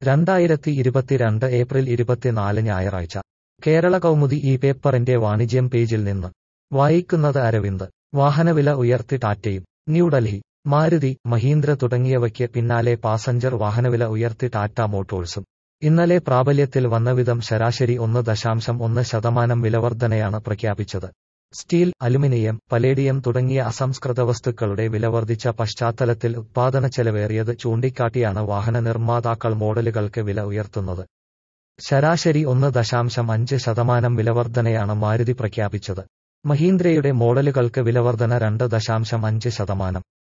രണ്ടായിരത്തി ഇരുപത്തിരണ്ട് ഏപ്രിൽ ഇരുപത്തിനാല് ഞായറാഴ്ച കേരള കൗമുദി ഈ പേപ്പറിന്റെ വാണിജ്യം പേജിൽ നിന്ന് വായിക്കുന്നത് അരവിന്ദ് വാഹനവില ഉയർത്തി ടാറ്റയും ന്യൂഡൽഹി മാരുതി മഹീന്ദ്ര തുടങ്ങിയവയ്ക്ക് പിന്നാലെ പാസഞ്ചർ വാഹനവില ഉയർത്തി ടാറ്റ മോട്ടോഴ്സും ഇന്നലെ പ്രാബല്യത്തിൽ വന്നവിധം ശരാശരി ഒന്ന് ദശാംശം ഒന്ന് ശതമാനം വിലവർധനയാണ് പ്രഖ്യാപിച്ചത് സ്റ്റീൽ അലുമിനിയം പലേഡിയം തുടങ്ങിയ അസംസ്കൃത വസ്തുക്കളുടെ വിലവർദ്ധിച്ച പശ്ചാത്തലത്തിൽ ഉത്പാദന ചെലവേറിയത് ചൂണ്ടിക്കാട്ടിയാണ് വാഹന നിർമ്മാതാക്കൾ മോഡലുകൾക്ക് വില ഉയർത്തുന്നത് ശരാശരി ഒന്ന് ദശാംശം അഞ്ച് ശതമാനം വിലവർധനയാണ് മാരുതി പ്രഖ്യാപിച്ചത് മഹീന്ദ്രയുടെ മോഡലുകൾക്ക് വിലവർധന രണ്ട് ദശാംശം അഞ്ച് ശതമാനം